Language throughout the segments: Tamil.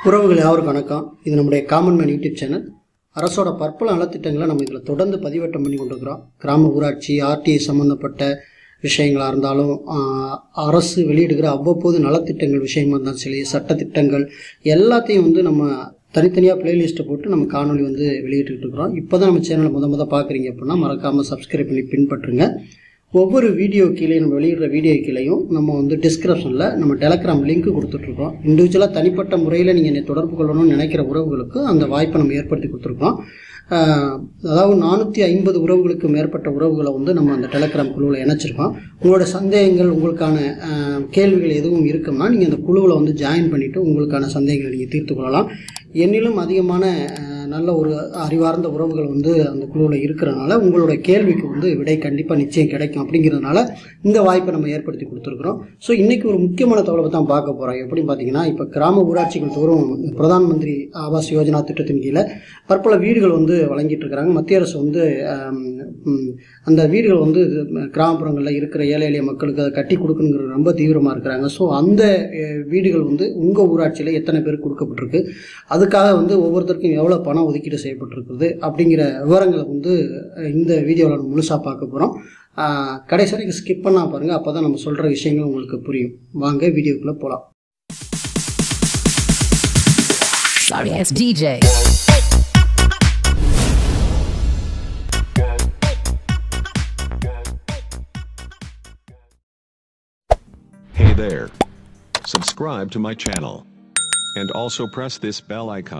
உறவுகள் யாவருக்கும் வணக்கம் இது நம்முடைய காமன் மேன் யூடியூப் சேனல் அரசோட பற்பல நலத்திட்டங்களை நம்ம இதில் தொடர்ந்து பதிவேற்றம் பண்ணி கொண்டிருக்கிறோம் கிராம ஊராட்சி ஆர்டிஐ சம்மந்தப்பட்ட விஷயங்களாக இருந்தாலும் ஆஹ், அரசு வெளியிடுகிற அவ்வப்போது நலத்திட்டங்கள் விஷயமா இருந்தாலும் சரி சட்டத்திட்டங்கள் எல்லாத்தையும் வந்து நம்ம தனித்தனியாக பிளேலிஸ்ட்டை போட்டு நம்ம காணொலி வந்து வெளியிட்டுக்கிட்டு இருக்கிறோம் இப்போ தான் நம்ம சேனலை முத முத பார்க்குறீங்க அப்படின்னா மறக்காமல் சப்ஸ்கிரைப் பண்ணி பின்பற்றுங்க ஒவ்வொரு வீடியோ கீழே நம்ம வெளியிடுற வீடியோ கீழேயும் நம்ம வந்து டிஸ்கிரிப்ஷனில் நம்ம டெலகிராம் லிங்க் கொடுத்துட்ருக்கோம் இண்டிவிஜுவலாக தனிப்பட்ட முறையில் நீங்கள் என்னை தொடர்பு கொள்ளணும்னு நினைக்கிற உறவுகளுக்கு அந்த வாய்ப்பை நம்ம ஏற்படுத்தி கொடுத்துருக்கோம் ஆஹ் அதாவது நானூற்றி ஐம்பது உறவுகளுக்கு மேற்பட்ட உறவுகளை வந்து நம்ம அந்த டெலகிராம் குழுவில் இணைச்சிருக்கோம் உங்களோட சந்தேகங்கள் உங்களுக்கான ஆஹ், கேள்விகள் எதுவும் இருக்கும்னா நீங்கள் அந்த குழுவில் வந்து ஜாயின் பண்ணிவிட்டு உங்களுக்கான சந்தேகங்களை நீங்கள் தீர்த்து கொள்ளலாம் என்னிலும் அதிகமான ஆஹ், நல்ல ஒரு அறிவார்ந்த உறவுகள் வந்து அந்த குழுவில் இருக்கிறனால உங்களோட கேள்விக்கு வந்து விடை கண்டிப்பாக நிச்சயம் கிடைக்கும் அப்படிங்கிறதுனால இந்த வாய்ப்பை நம்ம ஏற்படுத்தி கொடுத்துருக்குறோம் ஸோ இன்றைக்கி ஒரு முக்கியமான தகவலை தான் பார்க்க போகிறோம் எப்படின்னு பார்த்தீங்கன்னா இப்போ கிராம ஊராட்சிகள் தோறும் பிரதான் மந்திரி ஆவாஸ் யோஜனா திட்டத்தின் கீழே பற்பல வீடுகள் வந்து வழங்கிட்டு இருக்கிறாங்க மத்திய அரசு வந்து ஆம், ம், அந்த வீடுகள் வந்து கிராமப்புறங்களில் இருக்கிற ஏழை எளிய மக்களுக்கு அதை கட்டி கொடுக்கணுங்கிறது ரொம்ப தீவிரமாக இருக்கிறாங்க ஸோ அந்த அஹ், வீடுகள் வந்து உங்கள் ஊராட்சியில் எத்தனை பேருக்கு கொடுக்கப்பட்டிருக்கு அதுக்காக வந்து ஒவ்வொருத்தருக்கும் எவ்வளோ பணம் ஒதுக்கீடு செய்யப்பட்டிருக்குது அப்படிங்கிற விவரங்களை வந்து அஹ், இந்த வீடியோவில் நம்ம முழுசாக பார்க்க போகிறோம் கடைசி வரைக்கும் ஸ்கிப் பண்ணால் பாருங்கள் அப்போ தான் நம்ம சொல்கிற விஷயங்கள் உங்களுக்கு புரியும் வாங்க வீடியோக்குள்ளே போகலாம் Sorry ass DJ. Hey there. Subscribe to my channel. And also press this bell icon.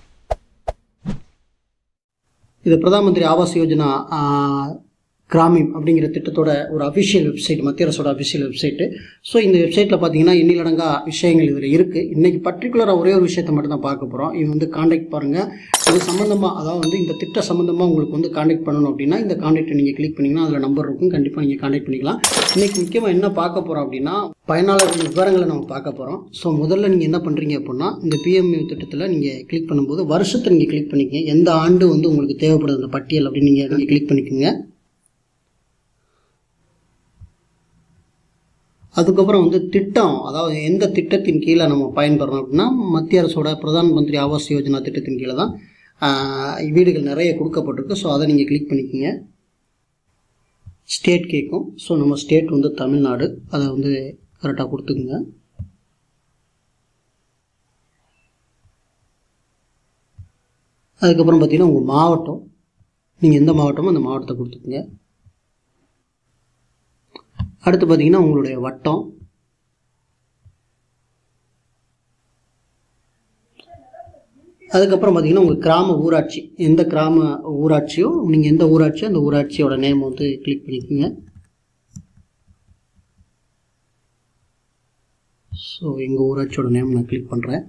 இது பிரதான் மந்திரி ஆவாஸ் யோஜனா ஆ, கிராமின் அப்படிங்கிற திட்டத்தோட ஒரு அஃபிஷியல் வெப்சைட் மத்திய அரசோட அஃபிஷியல் வெப்சைட்டு ஸோ இந்த வெப்சைட்டில் பார்த்தீங்கன்னா எண்ணிலடங்கா விஷயங்கள் இதில் இருக்குது இன்றைக்கி பர்டிகுலராக ஒரே ஒரு விஷயத்தை மட்டும் தான் பார்க்க போகிறோம் இது வந்து காண்டாக்ட் பாருங்கள் இது சம்மந்தமாக அதாவது வந்து இந்த திட்ட சம்மந்தமாக உங்களுக்கு வந்து காண்டாக்ட் பண்ணணும் அப்படின்னா இந்த காண்டாக்டை நீங்கள் கிளிக் பண்ணிங்கன்னா அதில் நம்பர் இருக்கும் கண்டிப்பாக நீங்கள் காண்டாக்ட் பண்ணிக்கலாம் இன்றைக்கி முக்கியமாக என்ன பார்க்க போகிறோம் அப்படின்னா பயனாளர்கள் விவரங்களை நம்ம பார்க்க போகிறோம் ஸோ முதல்ல நீங்கள் என்ன பண்ணுறீங்க அப்படின்னா இந்த பிஎம்யூ திட்டத்தில் நீங்கள் கிளிக் பண்ணும்போது வருஷத்தை நீங்கள் கிளிக் பண்ணிக்கங்க எந்த ஆண்டு வந்து உங்களுக்கு தேவைப்படுது அந்த பட்டியல் அப்படின்னு நீங்கள் நீங்கள் கிளிக் பண்ணிக்கோங்க அதுக்கப்புறம் வந்து திட்டம் அதாவது எந்த திட்டத்தின் கீழே நம்ம பயன்படுறோம் அப்படின்னா மத்திய அரசோட பிரதான் மந்திரி ஆவாஸ் யோஜனா திட்டத்தின் கீழே தான் ஆஹ், வீடுகள் நிறைய கொடுக்கப்பட்டிருக்கு ஸோ அதை நீங்கள் கிளிக் பண்ணிக்கோங்க ஸ்டேட் கேட்கும் ஸோ நம்ம ஸ்டேட் வந்து தமிழ்நாடு அதை வந்து கரெக்டாக கொடுத்துக்குங்க அதுக்கப்புறம் பார்த்தீங்கன்னா உங்கள் மாவட்டம் நீங்கள் எந்த மாவட்டமோ அந்த மாவட்டத்தை கொடுத்துக்குங்க அடுத்து பார்த்தீங்கன்னா உங்களுடைய வட்டம் அதுக்கப்புறம் பார்த்தீங்கன்னா உங்கள் கிராம ஊராட்சி எந்த கிராம ஊராட்சியோ நீங்கள் எந்த ஊராட்சியோ அந்த ஊராட்சியோட நேம் வந்து கிளிக் பண்ணிக்கோங்க ஸோ எங்கள் ஊராட்சியோட நேம் நான் கிளிக் பண்ணுறேன்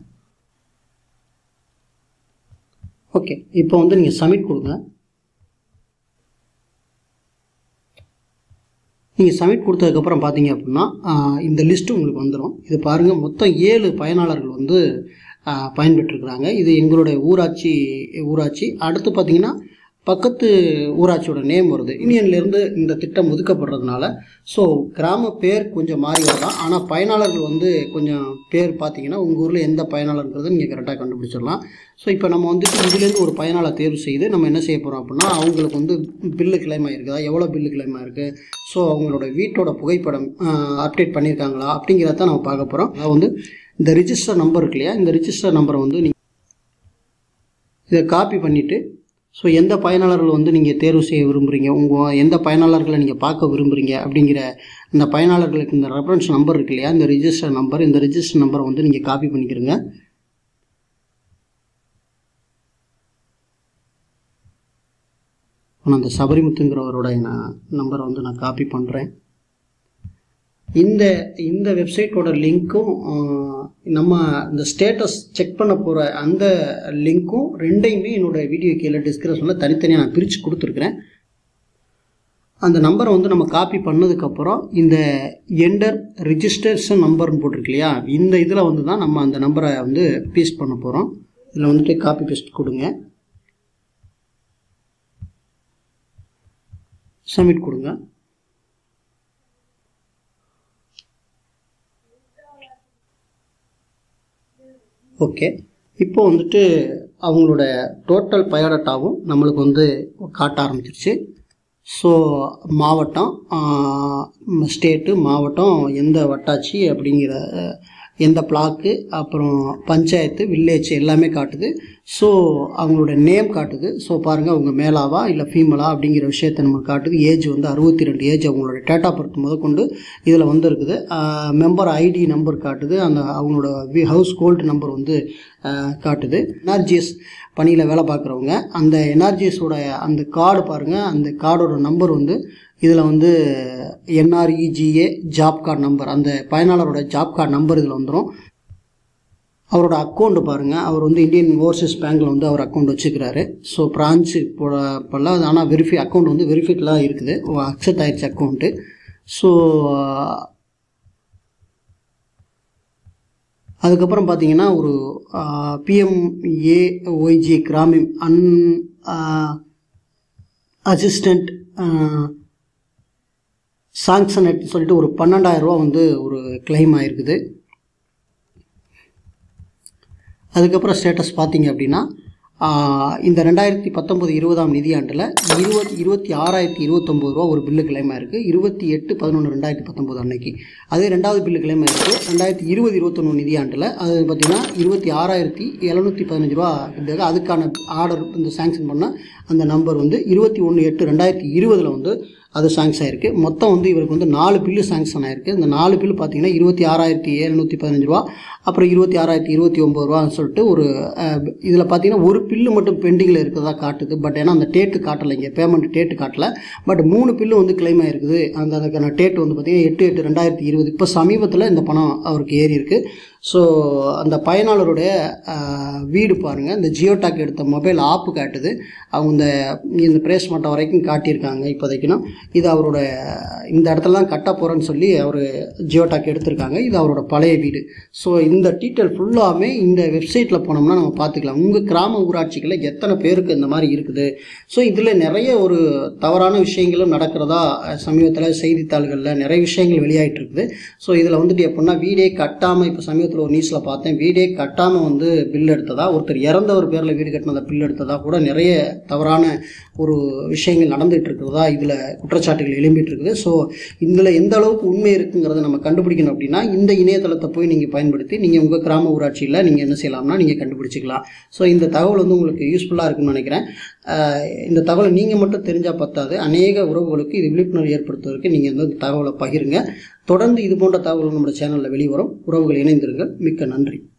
ஓகே இப்போ வந்து நீங்கள் சப்மிட் கொடுங்க நீங்கள் சப்மிட் கொடுத்ததுக்கப்புறம் பார்த்தீங்க அப்படின்னா ஆஹ், இந்த லிஸ்ட்டு உங்களுக்கு வந்துடும் இது பாருங்கள் மொத்தம் ஏழு பயனாளர்கள் வந்து ஆஹ், பயன்பெற்றிருக்கிறாங்க இது எங்களுடைய ஊராட்சி ஊராட்சி அடுத்து பார்த்தீங்கன்னா பக்கத்து ஊராட்சியோட நேம் வருது யூனியன்லேருந்து இந்த திட்டம் ஒதுக்கப்படுறதுனால ஸோ கிராம பேர் கொஞ்சம் மாறி வரலாம் ஆனால் பயனாளர்கள் வந்து கொஞ்சம் பேர் பார்த்தீங்கன்னா உங்கள் ஊரில் எந்த பயனாளர்ங்கிறத நீங்கள் கரெக்டாக கண்டுபிடிச்சிடலாம் ஸோ இப்போ நம்ம வந்துட்டு இதுலேருந்து ஒரு பயனாளர் தேர்வு செய்து நம்ம என்ன செய்ய போகிறோம் அப்படின்னா அவங்களுக்கு வந்து பில்லு கிளைம் ஆயிருக்குதா எவ்வளோ பில்லு கிளைம் ஆயிருக்கு ஸோ அவங்களோட வீட்டோட புகைப்படம் அப்டேட் பண்ணியிருக்காங்களா அப்படிங்கிறத நம்ம பார்க்க போகிறோம் அதாவது வந்து இந்த ரிஜிஸ்டர் நம்பர் இருக்கு இல்லையா இந்த ரிஜிஸ்டர் நம்பரை வந்து நீங்கள் இதை காப்பி பண்ணிவிட்டு ஸோ எந்த பயனாளர்கள் வந்து நீங்கள் தேர்வு செய்ய விரும்புகிறீங்க உங்கள் எந்த பயனாளர்களை நீங்கள் பார்க்க விரும்புகிறீங்க அப்படிங்கிற இந்த பயனாளர்களுக்கு இந்த ரெஃபரன்ஸ் நம்பர் இருக்கு இல்லையா இந்த ரிஜிஸ்டர் நம்பர் இந்த ரிஜிஸ்டர் நம்பரை வந்து நீங்கள் காப்பி பண்ணிக்கிறங்க நான் அந்த சபரிமுத்துங்கிறவரோட நான் நம்பரை வந்து நான் காப்பி பண்ணுறேன் இந்த இந்த வெப்சைட்டோட லிங்க்கும் நம்ம இந்த ஸ்டேட்டஸ் செக் பண்ண போகிற அந்த லிங்க்கும் ரெண்டையுமே என்னோட வீடியோ கீழே டிஸ்கிரிப்ஷனில் தனித்தனியாக நான் பிரித்து கொடுத்துருக்குறேன் அந்த நம்பரை வந்து நம்ம காப்பி பண்ணதுக்கப்புறம் இந்த என்டர் ரிஜிஸ்ட்ரேஷன் நம்பர்னு போட்டிருக்கு இல்லையா இந்த இதில் வந்து தான் நம்ம அந்த நம்பரை வந்து பேஸ்ட் பண்ண போகிறோம் இதில் வந்துட்டு காப்பி பேஸ்ட் கொடுங்க சப்மிட் கொடுங்க ஓகே இப்போ வந்துட்டு அவங்களோட டோட்டல் பயோடட்டாவும் நம்மளுக்கு வந்து காட்ட ஆரம்பிச்சிருச்சு ஸோ மாவட்டம் ஸ்டேட்டு மாவட்டம் எந்த வட்டாட்சி அப்படிங்கிற அஹ், எந்த பிளாக்கு அப்புறம் பஞ்சாயத்து வில்லேஜ் எல்லாமே காட்டுது ஸோ அவங்களோட நேம் காட்டுது ஸோ பாருங்கள் அவங்க மேலாவா இல்லை ஃபீமேலா அப்படிங்கிற விஷயத்த நமக்கு காட்டுது ஏஜ் வந்து அறுபத்தி ரெண்டு ஏஜ் அவங்களோட டேட் ஆஃப் பர்த் முதற்கொண்டு இதில் வந்து இருக்குது மெம்பர் ஐடி நம்பர் காட்டுது அந்த அவங்களோட ஹவுஸ் ஹோல்டு நம்பர் வந்து அஹ், காட்டுது என்ஆர்ஜிஎஸ் பணியில் வேலை பார்க்குறவங்க அந்த என்ஆர்ஜிஎஸோட அந்த கார்டு பாருங்கள் அந்த கார்டோட நம்பர் வந்து இதில் வந்து என்ஆர்இஜிஏ ஜாப் கார்டு நம்பர் அந்த பயனாளரோட ஜாப் கார்டு நம்பர் இதில் வந்துடும் அவரோட அக்கௌண்ட் பாருங்கள் அவர் வந்து இந்தியன் ஓவர்சீஸ் பேங்க்கில் வந்து அவர் அக்கௌண்ட் வச்சுக்கிறாரு ஸோ பிரான்ச்சு போட இப்போல்லாம் ஆனால் வெரிஃபை அக்கௌண்ட் வந்து வெரிஃபைட்லாம் இருக்குது அக்செப்ட் ஆயிடுச்சு அக்கௌண்ட்டு ஸோ அதுக்கப்புறம் பார்த்தீங்கன்னா ஒரு PMA YG Gramin an assistant sanctioned சொல்லிட்டு ஒரு பன்னெண்டாயிரம் ரூபா வந்து ஒரு கிளைம் ஆயிருக்குது அதுக்கப்புறம் ஸ்டேட்டஸ் பார்த்தீங்க அப்படின்னா ஆஹ், இந்த ரெண்டாயிரத்தி பத்தொம்பது இருபதாம் நிதியாண்டில் இருபத்தி இருபத்தி ஆறாயிரத்தி இருபத்தொம்போது ரூபா ஒரு பில்லு கிளைம் ஆயிருக்கு இருபத்தி எட்டு பதினொன்று ரெண்டாயிரத்தி பத்தொம்போது அன்னைக்கு அதே ரெண்டாவது பில்லு கிளைம் ஆயிருக்கு ரெண்டாயிரத்தி இருபது இருபத்தொன்று நிதியாண்டில் அது பார்த்திங்கன்னா இருபத்தி ஆறாயிரத்தி எழுநூற்றி பதினஞ்சு ரூபா இருந்தது அதுக்கான ஆர்டர் இந்த சாங்ஷன் பண்ண அந்த நம்பர் வந்து இருபத்தி ஒன்று எட்டு ரெண்டாயிரத்தி இருபதில் வந்து அது சாங்ஷன் ஆயிருக்கு மொத்தம் வந்து இவருக்கு வந்து நாலு பில்லு சாங்ஷன் ஆயிருக்கு இந்த நாலு பில்லு பார்த்தீங்கன்னா இருபத்தி ஆறாயிரத்தி எழுநூற்றி பதினஞ்சு ரூபா அப்புறம் இருபத்தி ஆறாயிரத்தி இருபத்தி ஒம்பது ரூபான்னு சொல்லிட்டு ஒரு இதில் பார்த்தீங்கன்னா ஒரு பில்லு மட்டும் பெண்டிங்கில் இருக்கிறதா காட்டுது பட் ஏன்னா அந்த டேட்டு காட்டலை இங்கே பேமெண்ட் டேட்டு காட்டல பட் மூணு பில்லு வந்து கிளைம் ஆயிருக்குது அந்த அதுக்கான டேட் வந்து பார்த்தீங்கன்னா எட்டு எட்டு ரெண்டாயிரத்தி இருபது இப்போ சமீபத்தில் இந்த பணம் அவருக்கு ஏறி இருக்கு ஸோ அந்த பயனாளருடைய அஹ், வீடு பாருங்கள் இந்த ஜியோடாக் எடுத்த மொபைல் ஆப்பு காட்டுது அவங்க இந்த இந்த பிரேஸ் மட்டம் வரைக்கும் காட்டியிருக்காங்க இப்போதைக்குன்னா இது அவரோட இந்த இடத்துல தான் கட்ட போகிறேன்னு சொல்லி அவர் ஜியோடாக் எடுத்திருக்காங்க இது அவரோட பழைய வீடு ஸோ இந்த டீட்டெயில் ஃபுல்லாமே இந்த வெப்சைட்டில் போனோம்னா நம்ம பார்த்துக்கலாம் உங்கள் கிராம ஊராட்சிகளில் எத்தனை பேருக்கு இந்த மாதிரி இருக்குது ஸோ இதில் நிறைய ஒரு தவறான விஷயங்களும் நடக்கிறதா சமீபத்தில் செய்தித்தாள்களில் நிறைய விஷயங்கள் வெளியாயிட்டு இருக்குது ஸோ இதில் வந்துட்டு எப்படின்னா வீடே கட்டாமல் இப்போ சமீபத்தில் ஒரு நியூஸில் பார்த்தேன் வீடே கட்டாமல் வந்து பில் எடுத்ததா ஒருத்தர் இறந்தவர் பேரில் வீடு கட்டினதை பில் எடுத்ததா கூட நிறைய தவறான ஒரு விஷயங்கள் நடந்துகிட்டு இருக்கிறதா இதில் குற்றச்சாட்டுகள் எழும்பிட்டு இருக்குது ஸோ இதில் எந்த அளவுக்கு உண்மை இருக்குங்கிறத நம்ம கண்டுபிடிக்கணும் அப்படின்னா இந்த இணையதளத்தை போய் நீங்கள் பயன்படுத்தி நீங்கள் உங்கள் கிராம ஊராட்சியில் நீங்கள் என்ன செய்யலாம்னா நீங்கள் கண்டுபிடிச்சிக்கலாம் ஸோ இந்த தகவல் வந்து உங்களுக்கு யூஸ்ஃபுல்லாக இருக்குன்னு நினைக்கிறேன் ஆஹ் இந்த தகவலை நீங்கள் மட்டும் தெரிஞ்சால் பத்தாது அநேக உறவுகளுக்கு இது விழிப்புணர்வு ஏற்படுத்துவதற்கு நீங்கள் வந்து இந்த தகவலை பகிருங்க தொடர்ந்து இது போன்ற தகவல்கள் நம்மளோட சேனலில் வெளிவரும் உறவுகள் இணைந்திருங்கள் மிக்க நன்றி